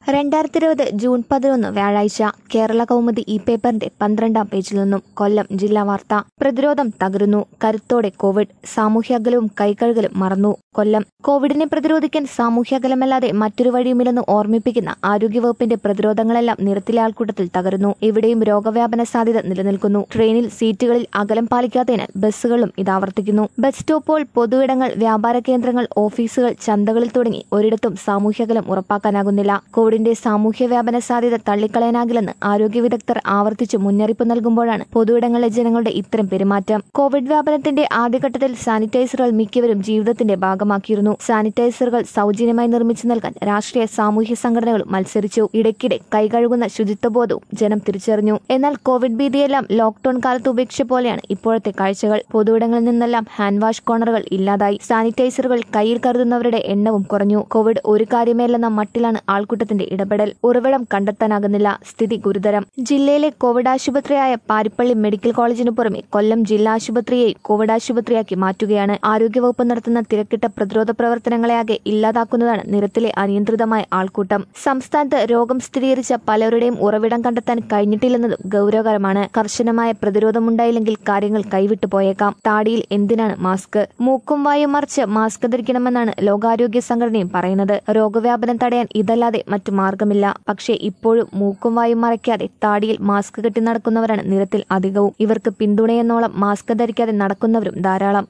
രണ്ടായിരത്തി ഇരുപത് ജൂൺ പതിനൊന്ന് വ്യാഴാഴ്ച കേരള കൗമുദി ഈ പേപ്പറിന്റെ പന്ത്രണ്ടാം പേജിൽ നിന്നും കൊല്ലം ജില്ലാ വാർത്ത പ്രതിരോധം തകരുന്നു കരുത്തോടെ കോവിഡ് സാമൂഹ്യകലവും കൈകഴുകലും മറന്നു കൊല്ലം കോവിഡിനെ പ്രതിരോധിക്കാൻ സാമൂഹ്യകലമല്ലാതെ മറ്റൊരു വഴിയുമില്ലെന്ന് ഓർമ്മിപ്പിക്കുന്ന ആരോഗ്യവകുപ്പിന്റെ പ്രതിരോധങ്ങളെല്ലാം നിരത്തിലെ ആൾക്കൂട്ടത്തിൽ തകരുന്നു ഇവിടെയും രോഗവ്യാപന സാധ്യത നിലനിൽക്കുന്നു ട്രെയിനിൽ സീറ്റുകളിൽ അകലം പാലിക്കാത്തതിനാൽ ബസ്സുകളിലും ഇത് ആവർത്തിക്കുന്നു ബസ് സ്റ്റോപ്പുകൾ പൊതുയിടങ്ങൾ വ്യാപാര കേന്ദ്രങ്ങൾ ഓഫീസുകൾ ചന്തകളിൽ തുടങ്ങി ഒരിടത്തും സാമൂഹ്യകലം ഉറപ്പാക്കാനാകുന്നില്ല കോവിഡിന്റെ സാമൂഹ്യ വ്യാപന സാധ്യത തള്ളിക്കളയാനാകില്ലെന്ന് ആരോഗ്യ വിദഗ്ധർ ആവർത്തിച്ച് മുന്നറിയിപ്പ് നൽകുമ്പോഴാണ് പൊതുയിടങ്ങളിലെ ജനങ്ങളുടെ ഇത്തരം പെരുമാറ്റം കോവിഡ് വ്യാപനത്തിന്റെ ആദ്യഘട്ടത്തിൽ സാനിറ്റൈസറുകൾ മിക്കവരും ജീവിതത്തിന്റെ ഭാഗമാക്കിയിരുന്നു സാനിറ്റൈസറുകൾ സൗജന്യമായി നിർമ്മിച്ചു നൽകാൻ രാഷ്ട്രീയ സാമൂഹ്യ സംഘടനകൾ മത്സരിച്ചു ഇടയ്ക്കിടെ കൈകഴുകുന്ന ശുചിത്വബോധവും ജനം തിരിച്ചറിഞ്ഞു എന്നാൽ കോവിഡ് ഭീതിയെല്ലാം ലോക്ഡൌൺ കാലത്ത് ഉപേക്ഷിച്ച പോലെയാണ് ഇപ്പോഴത്തെ കാഴ്ചകൾ പൊതുയിടങ്ങളിൽ നിന്നെല്ലാം ഹാൻഡ് വാഷ് കോർണറുകൾ ഇല്ലാതായി സാനിറ്റൈസറുകൾ കയ്യിൽ കരുതുന്നവരുടെ എണ്ണവും കുറഞ്ഞു കോവിഡ് ഒരു കാര്യമേലെന്ന മട്ടിലാണ് ആൾക്കൂട്ടത്തിന്റെ ഇടപെടൽ ഉറവിടം കണ്ടെത്താനാകുന്നില്ല സ്ഥിതി ഗുരുതരം ജില്ലയിലെ കോവിഡ് ആശുപത്രിയായ പാരിപ്പള്ളി മെഡിക്കൽ കോളേജിനു പുറമെ കൊല്ലം ജില്ലാ ആശുപത്രിയെ കോവിഡ് ആശുപത്രിയാക്കി മാറ്റുകയാണ് ആരോഗ്യവകുപ്പ് നടത്തുന്ന തിരക്കിട്ട പ്രതിരോധ പ്രവർത്തനങ്ങളെയാകെ ഇല്ലാതാക്കുന്നതാണ് നിരത്തിലെ അനിയന്ത്രിതമായ ആൾക്കൂട്ടം സംസ്ഥാനത്ത് രോഗം സ്ഥിരീകരിച്ച പലരുടെയും ഉറവിടം കണ്ടെത്താൻ കഴിഞ്ഞിട്ടില്ലെന്നതും ഗൌരവകരമാണ് കർശനമായ പ്രതിരോധമുണ്ടായില്ലെങ്കിൽ കാര്യങ്ങൾ കൈവിട്ടു പോയേക്കാം താടിയിൽ എന്തിനാണ് മാസ്ക് മൂക്കും വായും മറിച്ച് മാസ്ക് ധരിക്കണമെന്നാണ് ലോകാരോഗ്യ സംഘടനയും പറയുന്നത് രോഗവ്യാപനം തടയാൻ ഇതല്ലാതെ മറ്റു മാർഗമില്ല പക്ഷേ ഇപ്പോഴും മൂക്കും വായും മറയ്ക്കാതെ താടിയിൽ മാസ്ക് കെട്ടി നടക്കുന്നവരാണ് നിരത്തിൽ അധികവും ഇവർക്ക് പിന്തുണയെന്നോളം മാസ്ക് ധരിക്കാതെ നടക്കുന്നവരും ധാരാളം